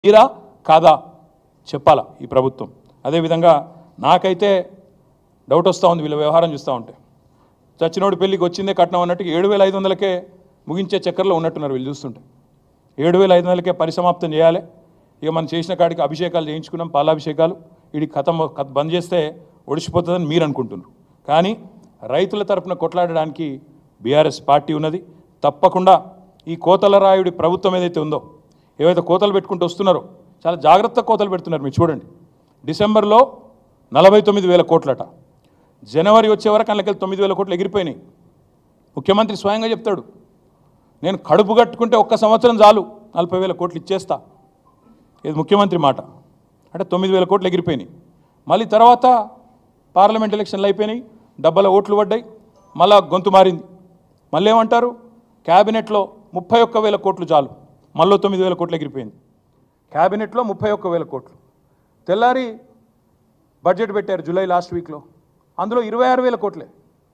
తీరా కాదా చెప్పాలా ఈ ప్రభుత్వం అదేవిధంగా నాకైతే డౌట్ వస్తూ ఉంది వీళ్ళ వ్యవహారం చూస్తూ ఉంటే చచ్చినోడి పెళ్ళికి వచ్చిందే కట్నం అన్నట్టు ఏడు వేల ఐదు వందలకే ముగించే చక్కర్లో ఉన్నట్టున్నారు వీళ్ళు చూస్తుంటే ఏడు వేల ఐదు వందలకే పరిసమాప్తం చేయాలి ఇక మనం చేసిన కాడికి అభిషేకాలు చేయించుకున్నాం పాలాభిషేకాలు ఇది కథం కథ బంద్ చేస్తే ఒడిచిపోతుందని మీరు అనుకుంటున్నారు కానీ రైతుల తరపున కొట్లాడడానికి బీఆర్ఎస్ పార్టీ ఉన్నది తప్పకుండా ఈ కోతల రాయుడి ప్రభుత్వం ఏదైతే ఉందో ఏవైతే కోతలు పెట్టుకుంటూ వస్తున్నారో చాలా జాగ్రత్త కోతలు పెడుతున్నారు మీరు చూడండి డిసెంబర్లో నలభై తొమ్మిది వేల కోట్లట జనవరి వచ్చే వరకు అందులోకి తొమ్మిది వేల కోట్లు ఎగిరిపోయినాయి ముఖ్యమంత్రి స్వయంగా చెప్తాడు నేను కడుపు కట్టుకుంటే ఒక్క సంవత్సరం చాలు నలభై వేల కోట్లు ఇచ్చేస్తా ఇది ముఖ్యమంత్రి మాట అంటే తొమ్మిది వేల కోట్లు ఎగిరిపోయినాయి మళ్ళీ తర్వాత పార్లమెంట్ ఎలక్షన్లు అయిపోయినాయి డబ్బల ఓట్లు పడ్డాయి మళ్ళా గొంతు మారింది మళ్ళీ ఏమంటారు క్యాబినెట్లో ముప్పై ఒక్క వేల కోట్లు చాలు మళ్ళీ తొమ్మిది వేల కోట్లు ఎగిరిపోయింది క్యాబినెట్లో ముప్పై ఒక్క వేల కోట్లు తెల్లారి బడ్జెట్ పెట్టారు జూలై లాస్ట్ వీక్లో అందులో ఇరవై ఆరు వేల కోట్లే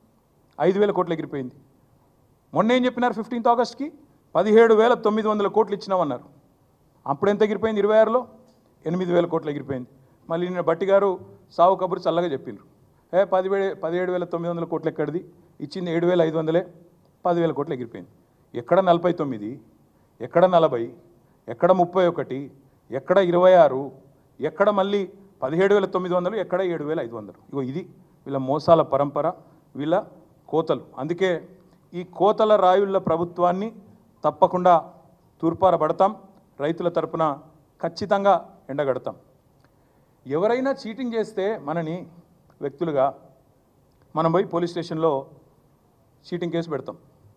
ఐదు వేల కోట్లు ఎగిరిపోయింది మొన్న ఏం చెప్పినారు ఫిఫ్టీన్త్ ఆగస్ట్కి పదిహేడు వేల తొమ్మిది వందల కోట్లు ఇచ్చినామన్నారు అప్పుడు ఎంత ఎగిరిపోయింది ఇరవై ఆరులో ఎనిమిది వేల కోట్లు ఎగిరిపోయింది మళ్ళీ నిన్న బట్టి గారు సావు కబురు చల్లగా చెప్పిండ్రు ఏ పదివేల పదిహేడు వేల తొమ్మిది వందల కోట్లు ఎక్కడిది ఇచ్చింది ఏడు వేల ఐదు వందలే పదివేల కోట్లు ఎగిరిపోయింది ఎక్కడ నలభై తొమ్మిది ఎక్కడ నలభై ఎక్కడ ముప్పై ఒకటి ఎక్కడ ఇరవై ఆరు ఎక్కడ మళ్ళీ పదిహేడు వేల తొమ్మిది వందలు ఎక్కడ ఏడు వేల ఐదు వందలు ఇగో ఇది వీళ్ళ మోసాల పరంపర వీళ్ళ కోతలు అందుకే ఈ కోతల రాయుళ్ళ ప్రభుత్వాన్ని తప్పకుండా తూర్పారబడతాం రైతుల తరపున ఖచ్చితంగా ఎండగడతాం ఎవరైనా చీటింగ్ చేస్తే మనని వ్యక్తులుగా మనం పోయి పోలీస్ స్టేషన్లో చీటింగ్ కేసు పెడతాం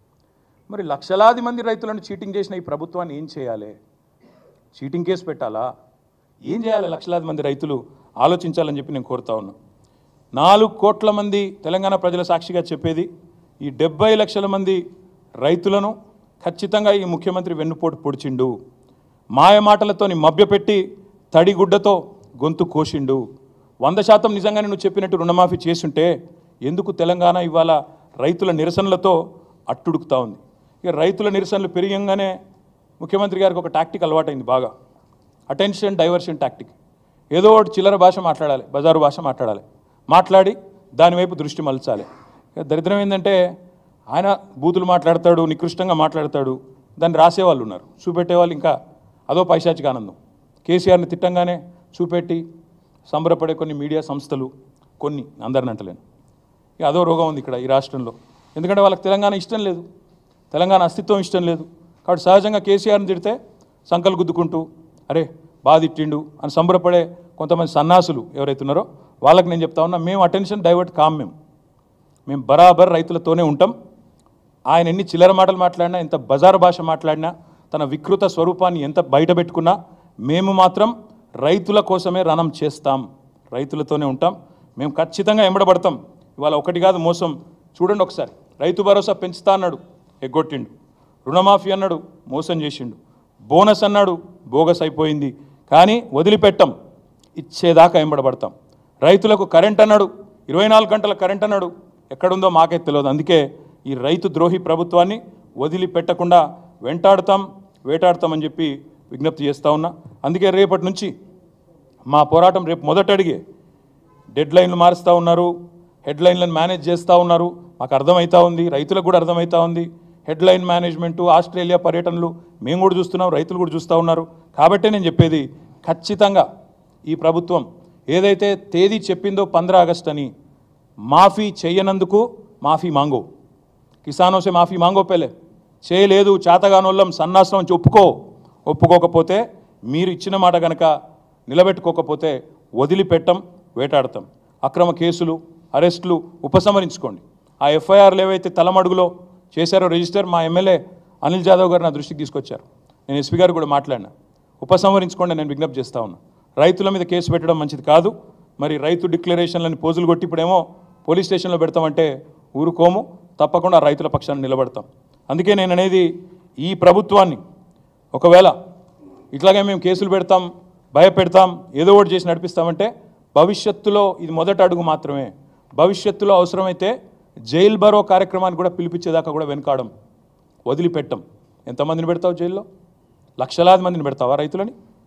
మరి లక్షలాది మంది రైతులను చీటింగ్ చేసిన ఈ ప్రభుత్వాన్ని ఏం చేయాలి చీటింగ్ కేసు పెట్టాలా ఏం చేయాలి లక్షలాది మంది రైతులు ఆలోచించాలని చెప్పి నేను కోరుతా ఉన్నా నాలుగు కోట్ల మంది తెలంగాణ ప్రజల సాక్షిగా చెప్పేది ఈ డెబ్బై లక్షల మంది రైతులను ఖచ్చితంగా ఈ ముఖ్యమంత్రి వెన్నుపోటు పొడిచిండు మాయ మాటలతోని మభ్యపెట్టి తడిగుడ్డతో గొంతు కోసిండు వంద శాతం నిజంగానే నువ్వు చెప్పినట్టు రుణమాఫీ చేసుంటే ఎందుకు తెలంగాణ ఇవాళ రైతుల నిరసనలతో అట్టుడుకుతా ఉంది ఇక రైతుల నిరసనలు పెరిగంగానే ముఖ్యమంత్రి గారికి ఒక టాక్టిక్ అలవాటైంది బాగా అటెన్షన్ డైవర్షన్ టాక్టిక్ ఏదో ఒకటి చిల్లర భాష మాట్లాడాలి బజారు భాష మాట్లాడాలి మాట్లాడి దానివైపు దృష్టి మలచాలి ఇక దరిద్రం ఏంటంటే ఆయన బూతులు మాట్లాడతాడు నికృష్టంగా మాట్లాడతాడు దాన్ని రాసేవాళ్ళు ఉన్నారు చూపెట్టేవాళ్ళు ఇంకా అదో పైశాచిక ఆనందం కేసీఆర్ని తిట్టంగానే చూపెట్టి సంబరపడే కొన్ని మీడియా సంస్థలు కొన్ని అందరిని అంటలేను ఇక అదో రోగం ఉంది ఇక్కడ ఈ రాష్ట్రంలో ఎందుకంటే వాళ్ళకి తెలంగాణ ఇష్టం లేదు తెలంగాణ అస్తిత్వం ఇష్టం లేదు కాబట్టి సహజంగా కేసీఆర్ని తిడితే సంకలు గుద్దుకుంటూ అరే బాధ తిట్టిండు అని సంబరపడే కొంతమంది సన్నాసులు ఎవరైతే ఉన్నారో వాళ్ళకి నేను చెప్తా ఉన్నా మేము అటెన్షన్ డైవర్ట్ కాం మేము మేము బరాబర్ రైతులతోనే ఉంటాం ఆయన ఎన్ని చిల్లర మాటలు మాట్లాడినా ఎంత బజారు భాష మాట్లాడినా తన వికృత స్వరూపాన్ని ఎంత బయట పెట్టుకున్నా మేము మాత్రం రైతుల కోసమే రణం చేస్తాం రైతులతోనే ఉంటాం మేము ఖచ్చితంగా ఎంబడబడతాం ఇవాళ ఒకటి కాదు మోసం చూడండి ఒకసారి రైతు భరోసా పెంచుతా అన్నాడు ఎగ్గొట్టిండు రుణమాఫీ అన్నాడు మోసం చేసిండు బోనస్ అన్నాడు బోగస్ అయిపోయింది కానీ వదిలిపెట్టం ఇచ్చేదాకా ఎంబడబడతాం రైతులకు కరెంట్ అన్నాడు ఇరవై నాలుగు గంటల కరెంట్ అన్నాడు ఎక్కడుందో మాకే తెలియదు అందుకే ఈ రైతు ద్రోహి ప్రభుత్వాన్ని వదిలిపెట్టకుండా వెంటాడుతాం వేటాడతామని చెప్పి విజ్ఞప్తి చేస్తా ఉన్నా అందుకే రేపటి నుంచి మా పోరాటం రేపు మొదట అడిగే డెడ్ లైన్లు మారుస్తూ ఉన్నారు హెడ్ లైన్లను మేనేజ్ చేస్తూ ఉన్నారు మాకు అర్థమవుతా ఉంది రైతులకు కూడా అర్థమవుతా ఉంది హెడ్ లైన్ మేనేజ్మెంటు ఆస్ట్రేలియా పర్యటనలు మేము కూడా చూస్తున్నాం రైతులు కూడా చూస్తూ ఉన్నారు కాబట్టే నేను చెప్పేది ఖచ్చితంగా ఈ ప్రభుత్వం ఏదైతే తేదీ చెప్పిందో పంద్రా ఆగస్ట్ అని మాఫీ చేయనందుకు మాఫీ మాంగో కిసానో సే మాఫీ మాంగో పెలే చేయలేదు చేతగానోళ్ళం సన్నాసం అని ఒప్పుకో ఒప్పుకోకపోతే మీరు ఇచ్చిన మాట కనుక నిలబెట్టుకోకపోతే వదిలిపెట్టం వేటాడతాం అక్రమ కేసులు అరెస్టులు ఉపసంహరించుకోండి ఆ ఎఫ్ఐఆర్లు ఏవైతే తలమడుగులో చేశారో రిజిస్టర్ మా ఎమ్మెల్యే అనిల్ జాదవ్ గారు నా దృష్టికి తీసుకొచ్చారు నేను ఎస్పీ గారు కూడా మాట్లాడినా ఉపసంహరించుకోండి నేను విజ్ఞప్తి చేస్తా ఉన్నా రైతుల మీద కేసు పెట్టడం మంచిది కాదు మరి రైతు డిక్లరేషన్లని పోజులు కొట్టి ఇప్పుడేమో పోలీస్ స్టేషన్లో పెడతామంటే ఊరుకోము తప్పకుండా రైతుల పక్షాన్ని నిలబడతాం అందుకే నేను అనేది ఈ ప్రభుత్వాన్ని ఒకవేళ ఇట్లాగే మేము కేసులు పెడతాం భయపెడతాం ఏదో ఒకటి చేసి నడిపిస్తామంటే భవిష్యత్తులో ఇది మొదటి అడుగు మాత్రమే భవిష్యత్తులో అవసరమైతే జైల్ బరో కార్యక్రమాన్ని కూడా పిలిపించేదాకా కూడా వెనకాడం వదిలిపెట్టం ఎంతమందిని పెడతావు జైల్లో లక్షలాది మందిని పెడతావా రైతులని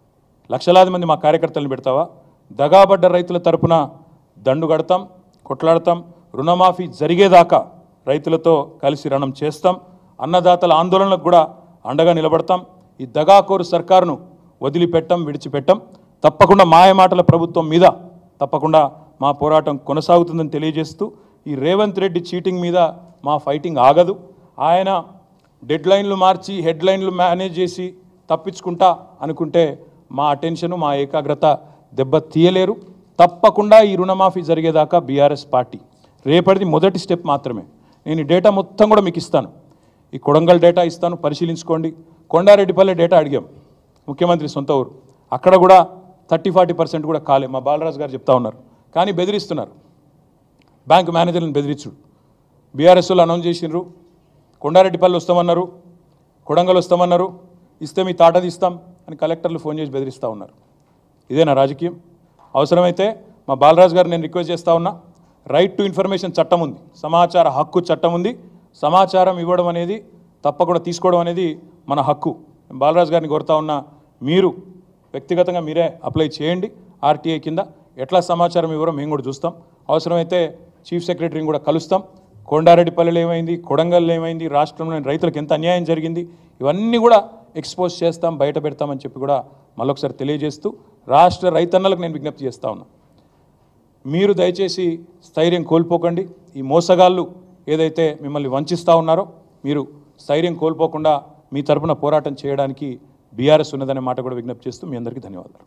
లక్షలాది మంది మా కార్యకర్తలను పెడతావా దగాబడ్డ రైతుల తరపున దండు కడతాం కొట్లాడతాం రుణమాఫీ జరిగేదాకా రైతులతో కలిసి రణం చేస్తాం అన్నదాతల ఆందోళనలకు కూడా అండగా నిలబడతాం ఈ దగాకోరు సర్కారును వదిలిపెట్టం విడిచిపెట్టం తప్పకుండా మాయమాటల ప్రభుత్వం మీద తప్పకుండా మా పోరాటం కొనసాగుతుందని తెలియజేస్తూ ఈ రేవంత్ రెడ్డి చీటింగ్ మీద మా ఫైటింగ్ ఆగదు ఆయన డెడ్ లైన్లు మార్చి హెడ్ లైన్లు మేనేజ్ చేసి తప్పించుకుంటా అనుకుంటే మా అటెన్షను మా ఏకాగ్రత దెబ్బ తీయలేరు తప్పకుండా ఈ రుణమాఫీ జరిగేదాకా బీఆర్ఎస్ పార్టీ రేపటిది మొదటి స్టెప్ మాత్రమే నేను ఈ డేటా మొత్తం కూడా మీకు ఇస్తాను ఈ కొడంగల్ డేటా ఇస్తాను పరిశీలించుకోండి కొండారెడ్డిపల్లె డేటా అడిగాం ముఖ్యమంత్రి సొంత ఊరు అక్కడ కూడా థర్టీ ఫార్టీ పర్సెంట్ కూడా కాలే మా బాలరాజు గారు చెప్తా ఉన్నారు కానీ బెదిరిస్తున్నారు బ్యాంక్ మేనేజర్లను బెదిరించుడు బీఆర్ఎస్ వాళ్ళు అనౌన్స్ చేసినారు కొండారెడ్డిపల్లి వస్తామన్నారు కొడంగల్ వస్తామన్నారు ఇస్తే మీ తాట తీస్తాం అని కలెక్టర్లు ఫోన్ చేసి బెదిరిస్తూ ఉన్నారు ఇదేనా రాజకీయం అవసరమైతే మా బాలరాజు గారు నేను రిక్వెస్ట్ చేస్తా ఉన్నా రైట్ టు ఇన్ఫర్మేషన్ చట్టం ఉంది సమాచార హక్కు చట్టం ఉంది సమాచారం ఇవ్వడం అనేది తప్పకుండా తీసుకోవడం అనేది మన హక్కు బాలరాజు గారిని కోరుతా ఉన్నా మీరు వ్యక్తిగతంగా మీరే అప్లై చేయండి ఆర్టీఐ కింద ఎట్లా సమాచారం ఇవ్వరో మేము కూడా చూస్తాం అవసరమైతే చీఫ్ సెక్రటరీని కూడా కలుస్తాం కొండారెడ్డిపల్లిలో ఏమైంది కొడంగల్లో ఏమైంది రాష్ట్రంలోని రైతులకు ఎంత అన్యాయం జరిగింది ఇవన్నీ కూడా ఎక్స్పోజ్ చేస్తాం బయట పెడతామని చెప్పి కూడా మళ్ళొకసారి తెలియజేస్తూ రాష్ట్ర రైతన్నలకు నేను విజ్ఞప్తి చేస్తా ఉన్నా మీరు దయచేసి స్థైర్యం కోల్పోకండి ఈ మోసగాళ్ళు ఏదైతే మిమ్మల్ని వంచిస్తూ ఉన్నారో మీరు స్థైర్యం కోల్పోకుండా మీ తరపున పోరాటం చేయడానికి బీఆర్ఎస్ ఉన్నదనే మాట కూడా విజ్ఞప్తి చేస్తూ మీ అందరికీ ధన్యవాదాలు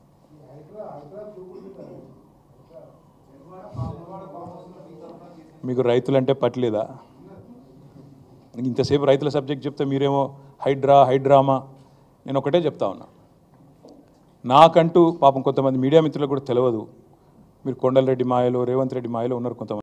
మీకు రైతులంటే పట్టలేదా ఇంతసేపు రైతుల సబ్జెక్ట్ చెప్తే మీరేమో హైడ్రా హైడ్రామా నేను ఒకటే చెప్తా ఉన్నా నాకంటూ పాపం కొంతమంది మీడియా మిత్రులకు కూడా తెలియదు మీరు కొండలరెడ్డి మాయలో రేవంత్ రెడ్డి మాయలో ఉన్నారు కొంతమంది